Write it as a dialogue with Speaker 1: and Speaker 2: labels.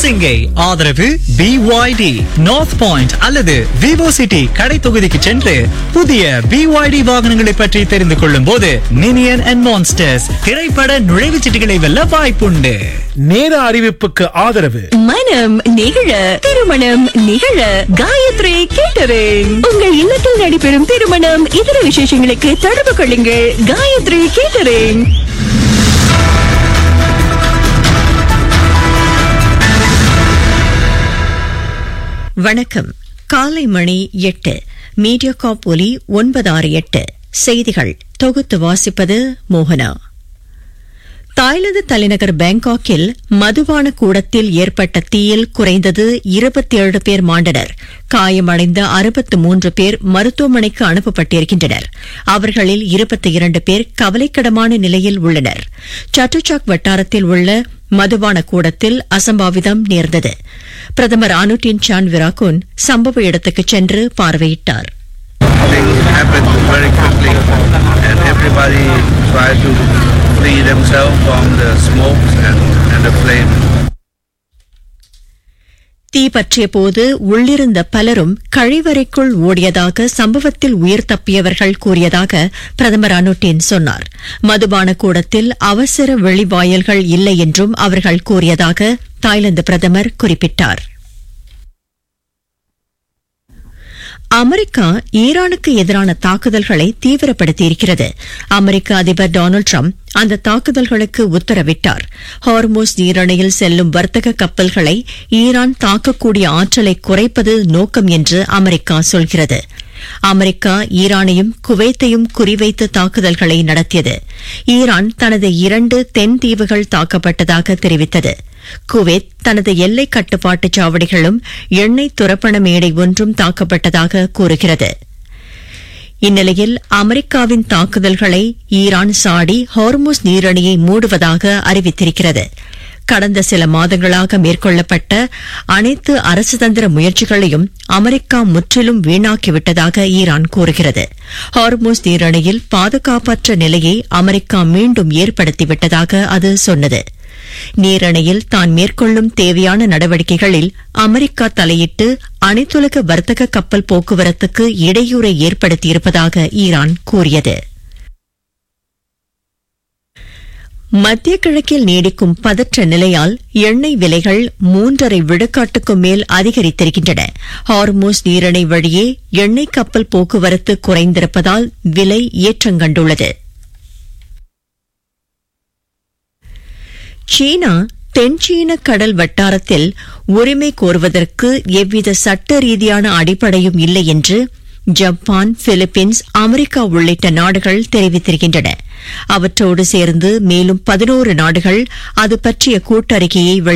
Speaker 1: சிங்கை ஆதரவு BYD north point அல்லது விவோ சிட்டி கடை தொகுதிக்கு சென்று புதிய BYD வாகனங்களை பற்றி தெரிந்து கொள்ளும் போது மினியன் அண்ட் மான்ஸ்டர்ஸ் திரைப்பட நுழைவுச் சீட்டுகளை வெல்ல வாய்ப்புண்டு
Speaker 2: நேர அறிவிப்புக்கு ஆதரவு
Speaker 3: மனம் நிகழ திருமணம் நிகழ காயத்ரி கேட்டரிங் உங்கள் இல்லத்தில் நடைபெறும் திருமணம் இதர விசேஷங்களுக்கு தொடர்பு கொள்ளுங்கள் காயத்ரி கேட்டரிங் வணக்கம் காலை மணி எட்டு மீடியா காப் ஒலி ஒன்பது ஆறு எட்டு செய்திகள் தொகுத்து வாசிப்பது மோகனா தாய்லாந்து தலைநகர் பாங்காக்கில் மதுபான கூடத்தில் ஏற்பட்ட தீயில் குறைந்தது இருபத்தி ஏழு பேர் மாண்டனர் காயமடைந்த அறுபத்து மூன்று பேர் மருத்துவமனைக்கு அனுப்பப்பட்டிருக்கின்றனர் அவர்களில் இருபத்தி இரண்டு பேர் கவலைக்கிடமான நிலையில் உள்ளனர் சட்டுச்சாக் வட்டாரத்தில் உள்ள மதுபான கூடத்தில் அசம்பாவிதம் நேர்ந்தது பிரதமர் அனுட்டின் சான் விராகுன் சம்பவ இடத்துக்கு சென்று பார்வையிட்டார்
Speaker 4: thing happened very quickly and everybody tried to flee themselves from the smokes and, and the flame.
Speaker 3: தீ பற்றிய போது உள்ளிருந்த பலரும் கழிவறைக்குள் ஓடியதாக சம்பவத்தில் உயிர் தப்பியவர்கள் கூறியதாக பிரதமர் அனுட்டின் சொன்னார் மதுபான கூடத்தில் அவசர வெளிவாயல்கள் இல்லை என்றும் அவர்கள் கூறியதாக தாய்லாந்து பிரதமர் குறிப்பிட்டார் அமெரிக்கா ஈரானுக்கு எதிரான தாக்குதல்களை தீவிரப்படுத்தியிருக்கிறது அமெரிக்க அதிபர் டொனால்டு ட்ரம்ப் அந்த தாக்குதல்களுக்கு உத்தரவிட்டார் ஹார்மோஸ் நீரணையில் செல்லும் வர்த்தக கப்பல்களை ஈரான் தாக்கக்கூடிய ஆற்றலை குறைப்பது நோக்கம் என்று அமெரிக்கா சொல்கிறது அமெரிக்கா ஈரானையும் குவைத்தையும் குறிவைத்து தாக்குதல்களை நடத்தியது ஈரான் தனது இரண்டு தென் தீவுகள் தாக்கப்பட்டதாக தெரிவித்தது குவைத் தனது எல்லை கட்டுப்பாட்டு சாவடிகளும் எண்ணெய் துரப்பண மேடை ஒன்றும் தாக்கப்பட்டதாக கூறுகிறது இந்நிலையில் அமெரிக்காவின் தாக்குதல்களை ஈரான் சாடி ஹார்மோஸ் நீரணியை மூடுவதாக அறிவித்திருக்கிறது கடந்த சில மாதங்களாக மேற்கொள்ளப்பட்ட அனைத்து அரசுதந்திர முயற்சிகளையும் அமெரிக்கா முற்றிலும் வீணாக்கிவிட்டதாக ஈரான் கூறுகிறது ஹார்மோஸ் நீரணியில் பாதுகாப்பற்ற நிலையை அமெரிக்கா மீண்டும் ஏற்படுத்திவிட்டதாக அது சொன்னது நீரணையில் தான் மேற்கொள்ளும் தேவையான நடவடிக்கைகளில் அமெரிக்கா தலையிட்டு அனைத்துலக வர்த்தக கப்பல் போக்குவரத்துக்கு இடையூறை ஏற்படுத்தியிருப்பதாக ஈரான் கூறியது மத்திய கிழக்கில் நீடிக்கும் பதற்ற நிலையால் எண்ணெய் விலைகள் மூன்றரை விழுக்காட்டுக்கும் மேல் அதிகரித்திருக்கின்றன ஹார்மோஸ் நீரிணை வழியே எண்ணெய் கப்பல் போக்குவரத்து குறைந்திருப்பதால் விலை ஏற்றங்கண்டுள்ளது சீனா தென்சீன கடல் வட்டாரத்தில் உரிமை கோருவதற்கு எவ்வித சட்ட ரீதியான அடிப்படையும் இல்லை என்று ஜப்பான் பிலிப்பீன்ஸ் அமெரிக்கா உள்ளிட்ட நாடுகள் தெரிவித்திருக்கின்றன அவற்றோடு சேர்ந்து மேலும் பதினோரு நாடுகள் அது பற்றிய கூட்டறிக்கையை